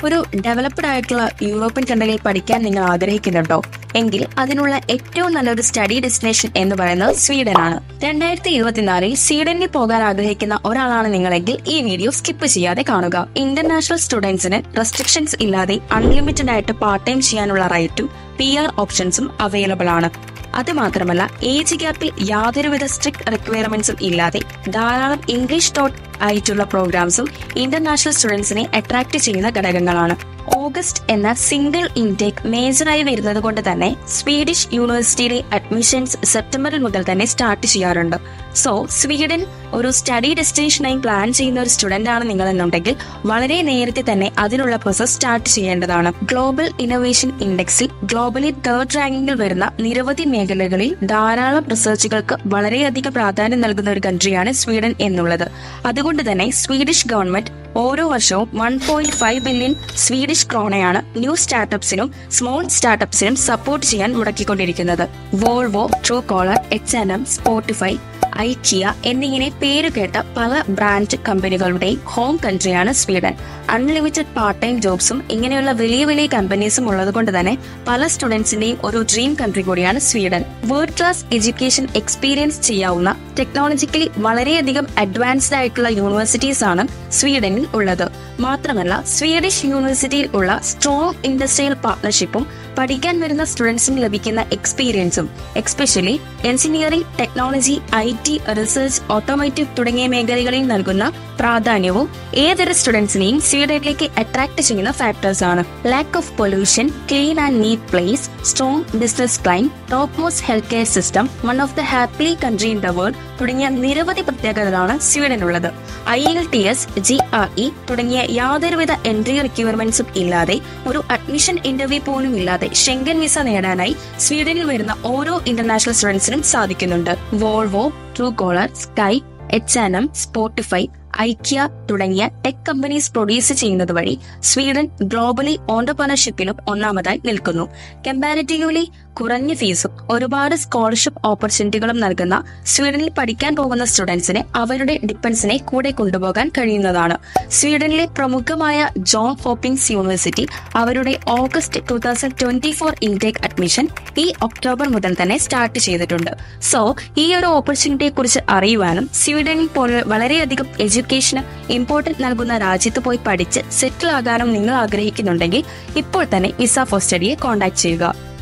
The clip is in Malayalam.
ഒരു ഡെവലപ്ഡ് ആയിട്ടുള്ള യൂറോപ്യൻ കൺട്രിയിൽ പഠിക്കാൻ നിങ്ങൾ ആഗ്രഹിക്കുന്നുണ്ടോ എങ്കിൽ അതിനുള്ള ഏറ്റവും നല്ലൊരു സ്റ്റഡി ഡെസ്റ്റിനേഷൻ എന്ന് പറയുന്നത് സ്വീഡൻ ആണ് രണ്ടായിരത്തി ഇരുപത്തിനാലിൽ സ്വീഡനിൽ പോകാൻ ആഗ്രഹിക്കുന്ന ഒരാളാണ് നിങ്ങളെങ്കിൽ ഈ വീഡിയോ സ്കിപ്പ് ചെയ്യാതെ കാണുക ഇന്റർനാഷണൽ സ്റ്റുഡൻസിന് റെസ്ട്രിക്ഷൻസ് ഇല്ലാതെ അൺലിമിറ്റഡ് ആയിട്ട് പാർട്ട് ടൈം ചെയ്യാനുള്ള റൈറ്റും പി ആർ ഓപ്ഷൻസും അവൈലബിൾ ആണ് അത് മാത്രമല്ല ഏജ് ഗ്യാപ്പിൽ യാതൊരുവിധ സ്ട്രിക്ട് റിക്വയർമെന്റ്സും ഇല്ലാതെ ധാരാളം ഇംഗ്ലീഷ് ടോട്ട് ആയിട്ടുള്ള പ്രോഗ്രാംസും ഇന്റർനാഷണൽ സ്റ്റുഡൻസിനെ അട്രാക്ട് ചെയ്യുന്ന ഘടകങ്ങളാണ് ഓഗസ്റ്റ് എന്ന സിംഗിൾ ഇൻടേക്ക് മേജറായി വരുന്നത് കൊണ്ട് തന്നെ സ്വീഡിഷ് യൂണിവേഴ്സിറ്റിയിലെ അഡ്മിഷൻസ് സെപ്റ്റംബറിൽ മുതൽ തന്നെ സ്റ്റാർട്ട് ചെയ്യാറുണ്ട് സോ സ്വീഡൻ ഒരു സ്റ്റഡി ഡെസ്റ്റിനേഷനായി പ്ലാൻ ചെയ്യുന്ന ഒരു സ്റ്റുഡന്റ് ആണ് നിങ്ങൾ എന്നുണ്ടെങ്കിൽ വളരെ നേരത്തെ തന്നെ അതിനുള്ള പ്രോസസ് സ്റ്റാർട്ട് ചെയ്യേണ്ടതാണ് ഗ്ലോബൽ ഇന്നോവേഷൻ ഇൻഡെക്സിൽ ഗ്ലോബലി തേർഡ് റാങ്കിങ്ങിൽ വരുന്ന നിരവധി മേഖലകളിൽ ധാരാളം റിസർച്ചുകൾക്ക് വളരെയധികം പ്രാധാന്യം നൽകുന്ന ഒരു കൺട്രിയാണ് സ്വീഡൻ എന്നുള്ളത് അതുകൊണ്ട് തന്നെ സ്വീഡിഷ് ഗവൺമെന്റ് ഓരോ വർഷവും one point five billion Swedish ക്രോണയാണ് ന്യൂ സ്റ്റാർട്ടപ്സിനും സ്മോൾ സ്റ്റാർട്ടപ്സിനും സപ്പോർട്ട് ചെയ്യാൻ മുടക്കിക്കൊണ്ടിരിക്കുന്നത് Volvo Truecaller H and M Spotify IKEA എന്നിങ്ങനെ പേരുകേട്ട പല ബ്രാൻഡ് കമ്പനികളുടെയും ഹോം കൺട്രിയാണ് സ്വീഡൻ അൺലിമിറ്റഡ് പാർട്ട് ടൈം ജോബ്സും ഇങ്ങനെയുള്ള വലിയ വലിയ കമ്പനീസും ഉള്ളത് കൊണ്ട് തന്നെ പല സ്റ്റുഡൻസിന്റെയും ഒരു ഡ്രീം കൺട്രി കൂടിയാണ് Sweden world class education experience ചെയ്യാവുന്ന ടെക്നോളജിക്കലി വളരെയധികം അഡ്വാൻസ്ഡ് ആയിട്ടുള്ള യൂണിവേഴ്സിറ്റീസ് ആണ് സ്വീഡനിൽ ഉള്ളത് മാത്രമല്ല സ്വീഡിഷ് യൂണിവേഴ്സിറ്റിയിൽ ഉള്ള സ്ട്രോങ് ഇൻഡസ്ട്രിയൽ പാർട്ണർഷിപ്പും പഠിക്കാൻ വരുന്ന സ്റ്റുഡൻസിന് ലഭിക്കുന്ന എക്സ്പീരിയൻസും especially engineering technology I T research automotive തുടങ്ങിയ മേഖലകളിൽ നൽകുന്ന പ്രാധാന്യവും ഏതൊരു സ്റ്റുഡൻസിനെയും സ്വീഡനിലേക്ക് അട്രാക്ട് ചെയ്യുന്ന ഫാക്ടേഴ്സ് ആണ് lack of pollution clean and neat place strong business climate top most health care system one of the happily country in the world തുടങ്ങിയ നിരവധി പ്രത്യേകതകളാണ് സ്വീഡനുള്ളത് I L T S G R E തുടങ്ങിയ യാതൊരുവിധ എൻട്രി റിക്വയർമെന്റ്സും ഇല്ലാതെ ഒരു അഡ്മിഷൻ ഇന്റർവ്യൂ പോലും ഇല്ലാതെ ഷെങ്കൻ വിസ നേടാനായി സ്വീഡനിൽ വരുന്ന ഓരോ ഇന്റർനാഷണൽ സ്റ്റുഡൻസിനും സാധിക്കുന്നുണ്ട് Volvo Truecaller Skype H and M Spotify IKEA തുടങ്ങിയ ടെക് കമ്പനീസ് പ്രൊഡ്യൂസ് ചെയ്യുന്നത് വഴി സ്വീഡൻ ഗ്ലോബലി ഓണ്ടർപ്രണർഷിപ്പിലും ഒന്നാമതായി നിൽക്കുന്നു കമ്പാരിറ്റീവ്ലി കുറഞ്ഞ ഫീസും ഒരുപാട് സ്കോളർഷിപ്പ് ഓപ്പർച്യൂണിറ്റികളും നൽകുന്ന സ്വീഡനിൽ പഠിക്കാൻ പോകുന്ന സ്റ്റുഡൻസിനെ അവരുടെ ഡിപ്പെൻസിനെ കൂടെ കൊണ്ടുപോകാൻ കഴിയുന്നതാണ് സ്വീഡനിലെ പ്രമുഖമായ ജോൺ ഹോപ്പിംഗ്സ് യൂണിവേഴ്സിറ്റി അവരുടെ August two thousand twenty four intake admission ഈ ഒക്ടോബർ മുതൽ തന്നെ സ്റ്റാർട്ട് ചെയ്തിട്ടുണ്ട് സോ ഈ ഒരു ഓപ്പർച്യൂണിറ്റിയെ കുറിച്ച് അറിയുവാനും സ്വീഡനിൽ പോലെ വളരെയധികം എഡ്യൂക്കേഷന് ഇമ്പോർട്ടൻറ്റ് നൽകുന്ന രാജ്യത്ത് പോയി പഠിച്ച് സെറ്റിൽ ആകാനും നിങ്ങൾ ആഗ്രഹിക്കുന്നുണ്ടെങ്കിൽ ഇപ്പോൾ തന്നെ വിസ ഫോർ സ്റ്റഡിയെ കോൺടാക്ട് ചെയ്യുക